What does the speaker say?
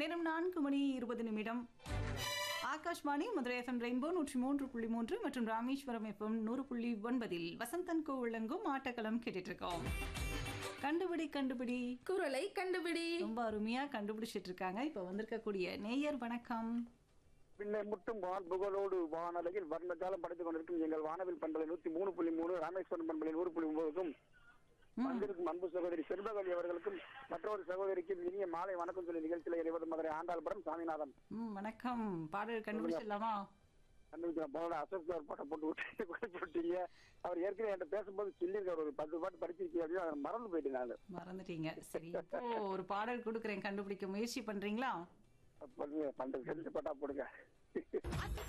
நேரம் நான்கு மணி இருபது நிமிடம் ஆகாஷ்வாணி மதுரை எஃப்எம் ரெயின்போ நூற்றி மூன்று புள்ளி மூன்று மற்றும் ராமேஸ்வரம் எஃப்எம் நூறு புள்ளி ஒன்பதில் வசந்தன் கோ விளங்கும் ஆட்டக்களம் கேட்டுட்டு இருக்கோம் கண்டுபிடி கண்டுபிடி குரலை கண்டுபிடி ரொம்ப அருமையா கண்டுபிடிச்சிட்டு இருக்காங்க இப்ப வந்திருக்கக்கூடிய நேயர் வணக்கம் பின்னர் முட்டும் வான் புகழோடு வானலையில் வர்ணஜாலம் படைத்துக் கொண்டிருக்கும் எங்கள் வானவில் பண்பலை நூத்தி மூணு புள்ளி மூணு ராமேஸ்வரம் பண்பலை நூறு புள்ளி ஒன்பதுக்கும் வந்திருக்கும் அன்பு சகோதரி செல்வகவி அவர்களுக்கும் மற்றொரு சகோதரிக்கும் இனிய மாலை வணக்கம் சொல்லி நிகழ்ச்சியில் இறைவது மதுரை ஆண்டாள்புரம் சாமிநாதன் ம், வணக்கம் பாடல் கண்டுபிடிச்சிடலாமா கண்டுபிடிச்ச போல அசோக் சார் பாட்டை போட்டு விட்டு கொண்டு போட்டீங்க அவர் ஏற்கனவே என்கிட்ட பேசும்போது சொல்லியிருக்காரு ஒரு பத்து பாட்டு படிச்சிருக்கீங்க அப்படின்னு அதை மறந்து போயிட்டேன் நான் மறந்துட்டீங்க சரி இப்போ ஒரு பாடல் கொடுக்குறேன் கண்டுபிடிக்க முயற்சி பண்றீங்களா பண்ணுங்க பண்றது தெரிஞ்ச பாட்டா போடுங்க